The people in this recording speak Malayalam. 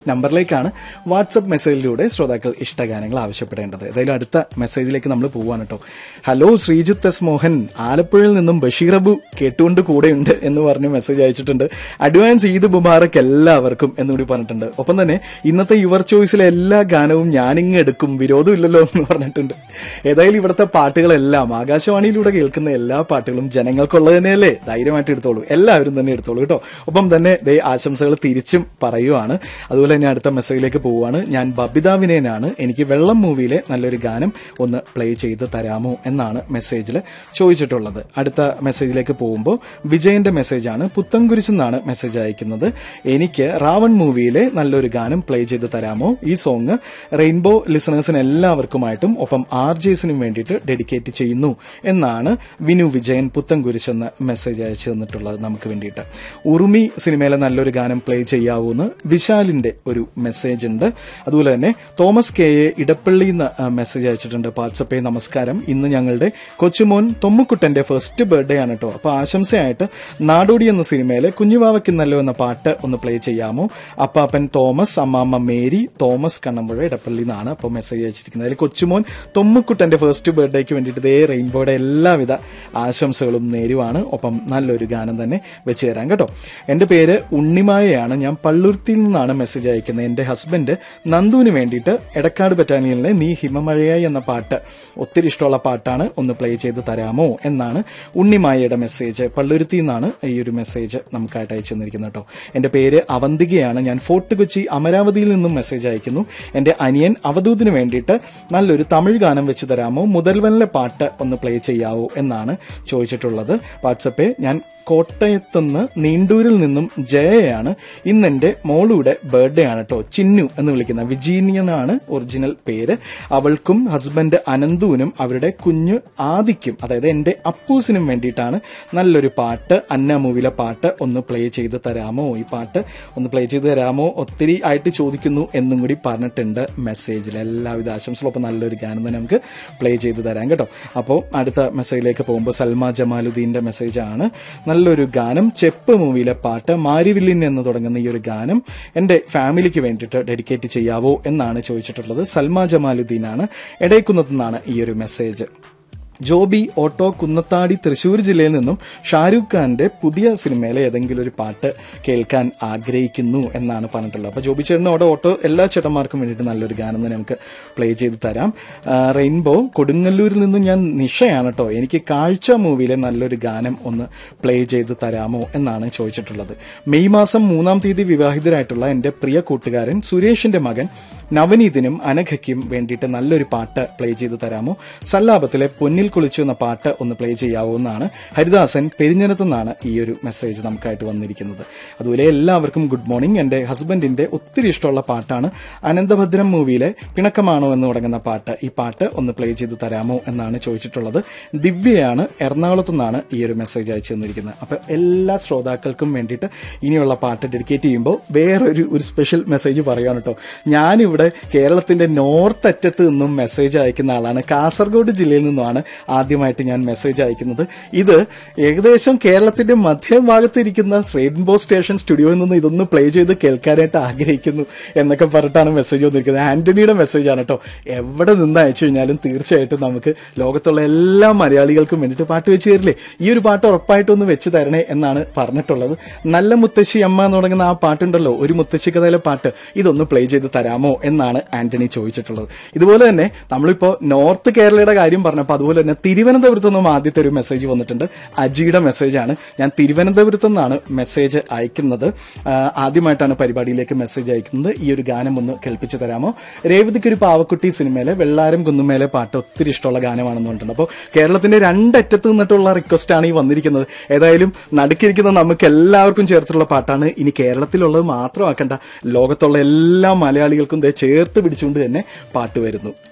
നമ്പറിലേക്കാണ് വാട്സപ്പ് മെസ്സേജിലൂടെ ശ്രോതാക്കൾ ഇഷ്ടഗാനങ്ങൾ ആവശ്യപ്പെടേണ്ടത് ഏതായാലും അടുത്ത മെസ്സേജിലേക്ക് നമ്മൾ പോവാണ് കേട്ടോ ഹലോ ശ്രീജിത്ത് എസ് മോഹൻ ആലപ്പുഴയിൽ നിന്നും ബഷീർ അബു കേട്ടുകൊണ്ട് കൂടെയുണ്ട് എന്ന് പറഞ്ഞ് മെസ്സേജ് അയച്ചിട്ടുണ്ട് അഡ്വാൻസ് ഈദ് മുബാറക് എല്ലാവർക്കും എന്നുകൂടി പറഞ്ഞിട്ടുണ്ട് ഒപ്പം തന്നെ ഇന്നത്തെ യുവർ ചോയ്സിലെ എല്ലാ ഗാനവും ഞാനിങ്ങ് എടുക്കും വിരോധമില്ലല്ലോ എന്ന് പറഞ്ഞിട്ടുണ്ട് ഏതായാലും ഇവിടുത്തെ പാട്ടുകളെല്ലാം ആകാശവാണിയിലൂടെ കേൾക്കുന്ന എല്ലാ പാട്ടുകളും ജനങ്ങൾക്കുള്ളത് തന്നെയല്ലേ ധൈര്യമായിട്ട് എടുത്തോളൂ എല്ലാവരും തന്നെ എടുത്തോളൂ കേട്ടോ ഒപ്പം തന്നെ ദേ ആശംസകൾ തിരിച്ചും പറയുവാണ് അതുപോലെ തന്നെ അടുത്ത മെസ്സേജിലേക്ക് പോവുകയാണ് ഞാൻ ബബിത വിനയനാണ് എനിക്ക് വെള്ളം മൂവിയിലെ നല്ലൊരു ഗാനം ഒന്ന് പ്ലേ ചെയ്ത് തരാമോ എന്നാണ് മെസ്സേജിൽ ചോദിച്ചിട്ടുള്ളത് അടുത്ത മെസ്സേജിലേക്ക് പോകുമ്പോൾ വിജയന്റെ മെസ്സേജാണ് പുത്തൻകുരിശ് എന്നാണ് മെസ്സേജ് അയക്കുന്നത് എനിക്ക് റാവൺ മൂവിയിലെ നല്ലൊരു ഗാനം പ്ലേ ചെയ്ത് തരാമോ ഈ സോങ് റെയിൻബോ ലിസണേഴ്സിന് എല്ലാവർക്കുമായിട്ടും ഒപ്പം ആർ ജെസിനും വേണ്ടിയിട്ട് ഡെഡിക്കേറ്റ് ചെയ്യുന്നു എന്നാണ് വിനു വിജയൻ പുത്തൻകുരിശ് എന്ന മെസ്സേജ് അയച്ചു തന്നിട്ടുള്ളത് നമുക്ക് വേണ്ടിയിട്ട് ഉറുമി സിനിമയിലെ നല്ലൊരു ഗാനം പ്ലേ ചെയ്യാവൂന്ന് വിശാലിന്റെ ഒരു മെസ്സേജ് ഉണ്ട് അതുപോലെ തന്നെ തോമസ് കെ എ ഇടപ്പള്ളി എന്ന് മെസ്സേജ് അയച്ചിട്ടുണ്ട് വാട്സപ്പേ നമസ്കാരം ഇന്ന് ഞങ്ങളുടെ കൊച്ചുമോൻ തൊമ്മുക്കുട്ടന്റെ ഫസ്റ്റ് ബർത്ത്ഡേ ആണ് കേട്ടോ അപ്പൊ ആശംസയായിട്ട് നാടോടി എന്ന സിനിമയിലെ കുഞ്ഞുവാവയ്ക്കുന്നല്ലോ എന്ന പാട്ട് ഒന്ന് പ്ലേ ചെയ്യാമോ അപ്പാപ്പൻ തോമസ് അമ്മാമ്മ മേരി തോമസ് കണ്ണമ്പുഴ ഇടപ്പള്ളി എന്നാണ് അപ്പോൾ മെസ്സേജ് അയച്ചിരിക്കുന്നത് അതിൽ കൊച്ചുമോൻ തൊമ്മുക്കുട്ടന്റെ ഫസ്റ്റ് ബർത്ത്ഡേക്ക് വേണ്ടിയിട്ട് ഇതേ റെയിൻബോയുടെ എല്ലാവിധ ആശംസകളും നേരുവാണ് ഒപ്പം നല്ലൊരു ഗാനം തന്നെ വെച്ച് തരാം കേട്ടോ എന്റെ പേര് ഉണ്ണിമായയാണ് ഞാൻ പള്ളുരുത്തിയിൽ നിന്നാണ് മെസ്സേജ് അയക്കുന്നത് എന്റെ ഹസ്ബൻഡ് നന്ദുവിന് വേണ്ടിയിട്ട് എടക്കാട് ബറ്റാലിയനിലെ നീ ഹിമമഴയായി എന്ന പാട്ട് ഒത്തിരി ഇഷ്ടമുള്ള പാട്ടാണ് ഒന്ന് പ്ലേ ചെയ്ത് തരാമോ എന്നാണ് ഉണ്ണിമായയുടെ മെസ്സേജ് പള്ളുരുത്തി നിന്നാണ് ഈ ഒരു മെസ്സേജ് നമുക്കായിട്ട് അയച്ചു തന്നിരിക്കുന്നത് കേട്ടോ എന്റെ പേര് അവന്തികയാണ് ഞാൻ ഫോർട്ട് കൊച്ചി അമരാവതിയിൽ നിന്നും മെസ്സേജ് അയക്കുന്നു എന്റെ അനിയൻ അവധൂതിന് വേണ്ടിയിട്ട് നല്ലൊരു തമിഴ് ഗാനം വെച്ച് തരാമോ മുതൽവനിലെ പാട്ട് ഒന്ന് പ്ലേ ചെയ്യാവോ എന്നാണ് ചോദിച്ചിട്ടുള്ളത് വാട്സപ്പേ ഞാൻ കോട്ടയത്തുനിന്ന് നീണ്ടൂരിൽ നിന്നും ജയയാണ് ഇന്ന് എന്റെ മോളുടെ ബർത്ത്ഡേ ആണ് കേട്ടോ ചിന്നു എന്ന് വിളിക്കുന്ന വിജീനിയനാണ് ഒറിജിനൽ പേര് അവൾക്കും ഹസ്ബൻഡ് അനന്തുവിനും അവരുടെ കുഞ്ഞ് ആദിക്കും അതായത് എന്റെ അപ്പൂസിനും വേണ്ടിയിട്ടാണ് നല്ലൊരു പാട്ട് അന്ന മൂവിയിലെ പാട്ട് ഒന്ന് പ്ലേ ചെയ്ത് തരാമോ ഈ പാട്ട് ഒന്ന് പ്ലേ ചെയ്ത് തരാമോ ഒത്തിരി ആയിട്ട് ചോദിക്കുന്നു എന്നും കൂടി പറഞ്ഞിട്ടുണ്ട് മെസ്സേജിൽ എല്ലാവിധ ആശംസകളും ഒപ്പം നല്ലൊരു ഗാനം തന്നെ നമുക്ക് പ്ലേ ചെയ്ത് തരാം കേട്ടോ അപ്പോൾ അടുത്ത മെസ്സേജിലേക്ക് പോകുമ്പോൾ സൽമ ജമാലുദ്ദീന്റെ മെസ്സേജാണ് നല്ലൊരു ഗാനം ചെപ്പ് മൂവിയിലെ പാട്ട് മാരിവില്ലിൻ എന്ന് തുടങ്ങുന്ന ഈ ഒരു ഗാനം എന്റെ ഫാമിലിക്ക് വേണ്ടിയിട്ട് ഡെഡിക്കേറ്റ് ചെയ്യാവോ എന്നാണ് ചോദിച്ചിട്ടുള്ളത് സൽമ ജമാലുദ്ദീനാണ് എടയക്കുന്നത്തു നിന്നാണ് ഈ ഒരു മെസ്സേജ് ജോബി ഓട്ടോ കുന്നത്താടി തൃശൂർ ജില്ലയിൽ നിന്നും ഷാരൂഖ് ഖാന്റെ പുതിയ സിനിമയിലെ ഏതെങ്കിലും ഒരു പാട്ട് കേൾക്കാൻ ആഗ്രഹിക്കുന്നു എന്നാണ് പറഞ്ഞിട്ടുള്ളത് അപ്പൊ ജോബി ചേട്ടന് അവിടെ ഓട്ടോ എല്ലാ ചേട്ടന്മാർക്കും വേണ്ടിയിട്ട് നല്ലൊരു ഗാനം തന്നെ നമുക്ക് പ്ലേ ചെയ്ത് തരാം ആ, റെയിൻബോ കൊടുങ്ങല്ലൂരിൽ നിന്നും ഞാൻ നിഷയാണ് കേട്ടോ എനിക്ക് കാഴ്ച മൂവിയിലെ നല്ലൊരു ഗാനം ഒന്ന് പ്ലേ ചെയ്ത് തരാമോ എന്നാണ് ചോദിച്ചിട്ടുള്ളത് മെയ് മാസം മൂന്നാം തീയതി വിവാഹിതരായിട്ടുള്ള എന്റെ പ്രിയ കൂട്ടുകാരൻ സുരേഷിന്റെ മകൻ നവനീതിനും അനഘയ്ക്കും വേണ്ടിയിട്ട് നല്ലൊരു പാട്ട് പ്ലേ ചെയ്ത് തരാമോ സല്ലാപത്തിലെ പൊന്നിൽ കുളിച്ചു എന്ന പാട്ട് ഒന്ന് പ്ലേ ചെയ്യാവോ എന്നാണ് ഹരിദാസൻ പെരിഞ്ഞനത്തു നിന്നാണ് ഈ ഒരു മെസ്സേജ് നമുക്കായിട്ട് വന്നിരിക്കുന്നത് അതുപോലെ എല്ലാവർക്കും ഗുഡ് മോർണിംഗ് എന്റെ ഹസ്ബൻഡിന്റെ ഒത്തിരി ഇഷ്ടമുള്ള പാട്ടാണ് അനന്തഭദ്രം മൂവിയിലെ പിണക്കമാണോ എന്ന് തുടങ്ങുന്ന പാട്ട് ഈ പാട്ട് ഒന്ന് പ്ലേ ചെയ്ത് തരാമോ എന്നാണ് ചോദിച്ചിട്ടുള്ളത് ദിവ്യയാണ് എറണാകുളത്തു നിന്നാണ് ഈ ഒരു മെസ്സേജ് അയച്ചു തന്നിരിക്കുന്നത് അപ്പൊ എല്ലാ ശ്രോതാക്കൾക്കും വേണ്ടിയിട്ട് ഇനിയുള്ള പാട്ട് ഡെഡിക്കേറ്റ് ചെയ്യുമ്പോൾ വേറൊരു ഒരു സ്പെഷ്യൽ മെസ്സേജ് പറയുകയാണ് കേട്ടോ ഞാനിവിടെ കേരളത്തിന്റെ നോർത്ത് അറ്റത്ത് നിന്നും മെസ്സേജ് അയക്കുന്ന ആളാണ് കാസർഗോഡ് ജില്ലയിൽ നിന്നുമാണ് ആദ്യമായിട്ട് ഞാൻ മെസ്സേജ് അയക്കുന്നത് ഇത് ഏകദേശം കേരളത്തിന്റെ മധ്യഭാഗത്ത് ഇരിക്കുന്ന റെയിൻബോ സ്റ്റേഷൻ സ്റ്റുഡിയോയിൽ നിന്ന് ഇതൊന്ന് പ്ലേ ചെയ്ത് കേൾക്കാനായിട്ട് ആഗ്രഹിക്കുന്നു എന്നൊക്കെ പറഞ്ഞിട്ടാണ് മെസ്സേജ് വന്നിരിക്കുന്നത് ആന്റണിയുടെ മെസ്സേജ് ആണ് കേട്ടോ എവിടെ നിന്ന് അയച്ചു കഴിഞ്ഞാലും തീർച്ചയായിട്ടും നമുക്ക് ലോകത്തുള്ള എല്ലാ മലയാളികൾക്കും വേണ്ടിയിട്ട് പാട്ട് വെച്ച് തരില്ലേ ഈ ഒരു പാട്ട് ഉറപ്പായിട്ടും ഒന്ന് വെച്ച് തരണേ എന്നാണ് പറഞ്ഞിട്ടുള്ളത് നല്ല മുത്തശ്ശി അമ്മ എന്ന് തുടങ്ങുന്ന ആ പാട്ടുണ്ടല്ലോ ഒരു മുത്തശ്ശി കഥയിലെ പാട്ട് ഇതൊന്ന് പ്ലേ ചെയ്ത് തരാമോ എന്നാണ് ആന്റണി ചോദിച്ചിട്ടുള്ളത് ഇതുപോലെ തന്നെ നമ്മളിപ്പോ നോർത്ത് കേരളയുടെ കാര്യം പറഞ്ഞപ്പോൾ അതുപോലെ തന്നെ തിരുവനന്തപുരത്ത് നിന്നും ആദ്യത്തെ ഒരു മെസ്സേജ് വന്നിട്ടുണ്ട് അജിയുടെ മെസ്സേജാണ് ഞാൻ തിരുവനന്തപുരത്ത് നിന്നാണ് മെസ്സേജ് അയക്കുന്നത് ആ, ആദ്യമായിട്ടാണ് പരിപാടിയിലേക്ക് മെസ്സേജ് അയക്കുന്നത് ഈ ഒരു ഗാനം ഒന്ന് കേൾപ്പിച്ചു തരാമോ രേവതിക്ക് ഒരു പാവക്കുട്ടി സിനിമയിലെ വെള്ളാരം കുന്നുമേലെ പാട്ട് ഒത്തിരി ഇഷ്ടമുള്ള ഗാനമാണെന്ന് പറഞ്ഞിട്ടുണ്ട് അപ്പോൾ കേരളത്തിന്റെ രണ്ടറ്റത്ത് നിന്നിട്ടുള്ള റിക്വസ്റ്റ് ആണ് ഈ വന്നിരിക്കുന്നത് ഏതായാലും നടുക്കിരിക്കുന്ന നമുക്ക് എല്ലാവർക്കും ചേർത്തുള്ള പാട്ടാണ് ഇനി കേരളത്തിലുള്ളത് മാത്രമാക്കണ്ട ലോകത്തുള്ള എല്ലാ മലയാളികൾക്കും ദേ ചേർത്ത് പിടിച്ചുകൊണ്ട് തന്നെ പാട്ട് വരുന്നു